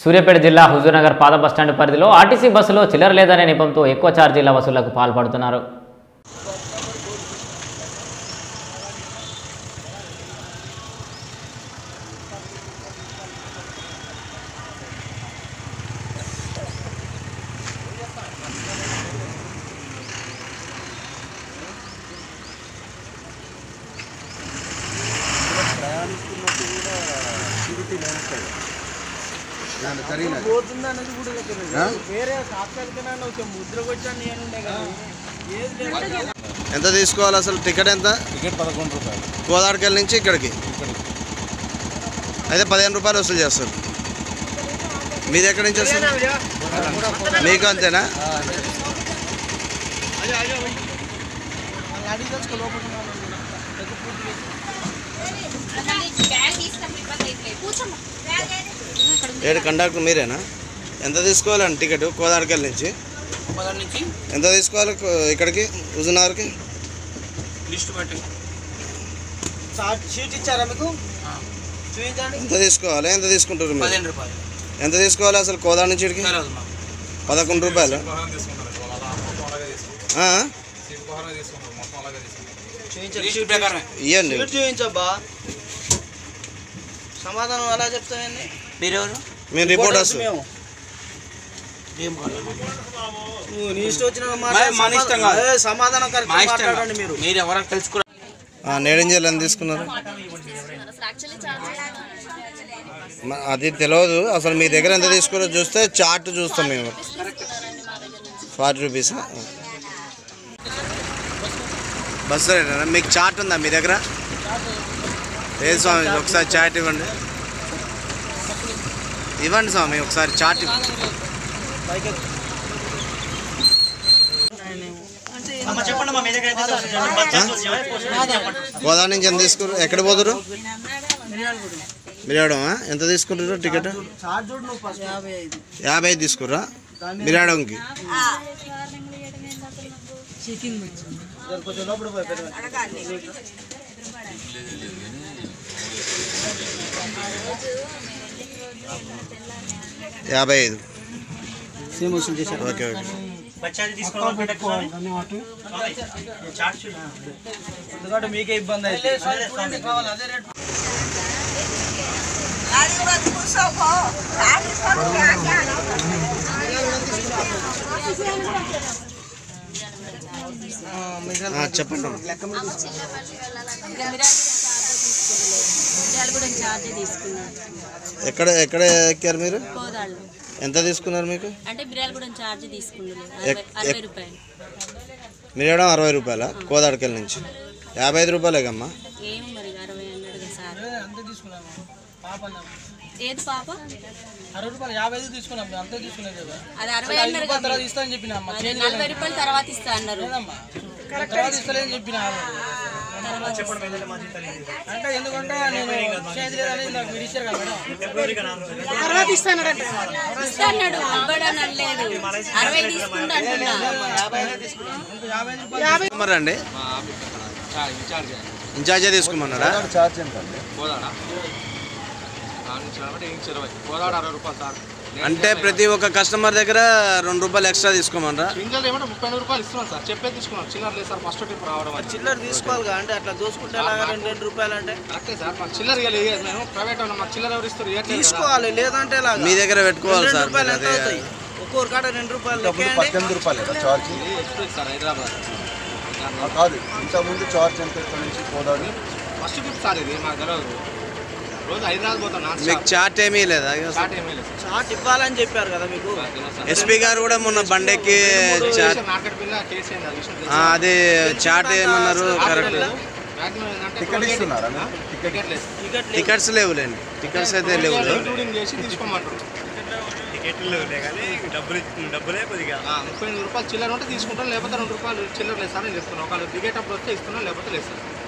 సూర్యాపేట జిల్లా హుజూర్నగర్ పాత బస్టాండ్ పరిధిలో ఆర్టీసీ బస్సులో చిల్లర లేదనే నెపంతో ఎక్కువ ఛార్జీల వసూళ్లకు పాల్పడుతున్నారు పోతుంది అనేది కూడా తెలియదు వేరే సాక్షాత్కరణ ఒక ముద్ర కొట్టాను నేను ఉండే కదా ఏది లేదు ఎంత తీసుకోవాలి అసలు టికెట్ ఎంత టికెట్ పదకొండు రూపాయలు గోదావరికెళ్ళ నుంచి ఇక్కడికి అయితే పదిహేను రూపాయలు వసూలు చేస్తారు మీది ఎక్కడి నుంచి వస్తుంది మీకు అంతేనా అడిగి తెలుసుకో లోపల ఉన్నాను. పెద్ద పూర్తి ఏడు కండక్టర్ మీరేనా ఎంత తీసుకోవాలండి టికెట్ గోదావరికెళ్ళ నుంచి పదహారు నుంచి ఎంత తీసుకోవాలి కో- ఇక్కడికి హుజునగర్కి లిస్ట్ బట్టి షీట్ ఇచ్చారా మీకు చూపించండి ఎంత తీసుకోవాలి ఎంత తీసుకుంటారు మీరు పదిహేను రూపాయలు ఎంత తీసుకోవాలి అసలు కోదాడ నుంచి ఇక్కడికి తెలియదు మాకు పదకొండు రూపాయలు ఆ? చూపించండి షీట్ ప్రకారమే ఇవ్వండి షీట్ చూపించబ్బా సమాధానం అలా చెప్తామండి మీరెవరు మేము రిపోర్టర్స్ మేము నువ్వు నీ ఇష్టం వచ్చిన మన ఇష్టం సమాధానం కరెక్ట్ మాట్లాడండి మీరు మీరు ఎవరికి తెలుసుకో నేడింజల్ ఎంత తీసుకున్నారు మ- అది తెలియదు అసలు మీ దగ్గర ఎంత తీసుకున్నారో చూస్తే చార్ట్ చూస్తాం మేము ఫార్టీ రూపీస్ బస్ రేటేనా మీకు చార్ట్ ఉందా మీ దగ్గర లేదు స్వామి ఒకసారి చార్ట్ ఇవ్వండి ఇవ్వండి స్వామి ఒకసారి చార్ట్ ఇవ్వండి గోదావరి నుంచి ఎంత తీసుకున్నారు ఎక్కడ పోతురు మిరాడమా ఎంత తీసుకుంటారు టికెట్ చార్జ్ చూడు నువ్వు ఫస్ట్ యాభై ఐదు యాభై ఐదు తీసుకుర్రా మిరాడంకి కొంచెం లోపల పోయి పెట్టండి. యాభై ఐదు సేమ్ వసూలు చేశారు ఓకే ఓకే ఎందుకంటే మీకే ఇబ్బంది అయితే కావాలి అదే రేట్ ఆ, చెప్పండి కూడా ఛార్జ్ తీసుకున్నాను ఎక్కడ ఎక్కడ ఎక్కారు మీరు కోదాళ్ళు ఎంత తీసుకున్నారు మీకు అంటే బిర్యానీ కూడా ఛార్జ్ తీసుకున్నాను ఎక్- అరవై ఎక్- రూపాయలు మిరాడం అరవై రూపాయల కోదాడకెళ్ళ నుంచి యాభై ఐదు రూపాయలేకమ్మా ఏం మరి అరవై అన్నాడు కదా సార్ అంతే తీసుకున్నాము పాప అన్నాము. ఏది పాప అరవై రూపాయలు యాభై ఐదు తీసుకున్నాం మేము అంతే తీసుకునేది కదా అది అరవై ఐదు అన్నారు రూపాయల కదా తర్వాత ఇస్తా అని చెప్పిన అమ్మ అదే నలభై రూపాయలు తర్వాత ఇస్తా అన్నారు లేదమ్మా తర్వాత ఇస్తలేని చెప్పిన అంటే ఎందుకంటే నేను చేతి లేదని నాకు మీరు ఇచ్చారు కదా మేడం ఇస్తా అన్నాడు ఇవ్వడం అనలేదు అరవై తీసుకుంటా అంటున్నా మరి అండి ఇన్ఛార్జే తీసుకోమన్నారా ఛార్జ్ ఎంత అండి గోదావరి అరవై రూపాయలు సార్ అంటే ప్రతి ఒక్క కస్టమర్ దగ్గర రెండు రూపాయలు ఎక్స్ట్రా తీసుకోమన్నారా సింగల్ ఏమంటే ముప్పై ఎనిమిది రూపాయలు ఇస్తున్నాం సార్ చెప్పే తీసుకున్నాం చిల్లర లేదు సార్ ఫస్ట్ ట్రిప్ రావడం అది చిల్లర తీసుకోవాలి కదా అంటే అట్లా దోసుకుంటే ఎలాగా రెండు రెండు రూపాయలు అంటే కరెక్టే సార్ మాకు చిల్లర ఇవ్వాలి మేము ప్రైవేట్ ఉన్నాం మాకు చిల్లర ఎవరు ఇస్తారు ఇవ్వట్లేదు కదా. తీసుకోవాలి లేదంటే ఎలాగా మీ దగ్గర పెట్టుకోవాలి రెండు సార్ రూపాయలు మరి ఎంత అదే అవుతాయి ఒక్కొక్క కాడ రెండు రూపాయలు ఇంతకుముందు లెక్కేయండి. పద్దెనిమిది రూపాయలు కదా ఛార్జ్ ఇది ఎక్స్ప్రెస్ సార్ హైదరాబాద్ ఆ, కాదు ఇంతకుముందు ఛార్జ్ ఎంత ఇక్కడ నుంచి గోదావరి ఫస్ట్ ట్రిప్ సార్ ఇది మాకు తెలియదు రోజు హైదరాబాద్ పోతాం నాన్ మీకు చార్ట్ ఏమీ లేదా స్టార్ట్ ఏమీ లేదు సార్ చాట్ ఇవ్వాలని చెప్పారు కదా మీకు మాకు తెలియదు సార్. ఎస్పీ గారు కూడా మొన్న బండెక్కి మూడు చార్ట్ చేసే మార్కెట్ బిల్ కేసు అయింది అది విషయం తెలుసు. ఆ, అది చార్ట్ ఏమన్నారు కరెక్ట్ మాక్సిమం ఏంటంటే టికెట్ ఇస్తున్నారా మీరు? టికెట్ టికెట్ లేదు టికెట్ లేదు. టికెట్స్ లేవులేండి టికెట్స్ అయితే లేవు ఇంక్లూడింగ్ చేసి తీసుకోమంటారు ఆ, ముప్పై ఎనిమిది రూపాయలు చిల్లర ఉంటే తీసుకుంటాం లేకపోతే రెండు రూపాయలు చిల్లర లేదు సార్ నేను చెప్తున్నాను ఒకవేళ దిగేటప్పుడు వస్తే ఇస్తున్నాం లేకపోతే లేదు సార్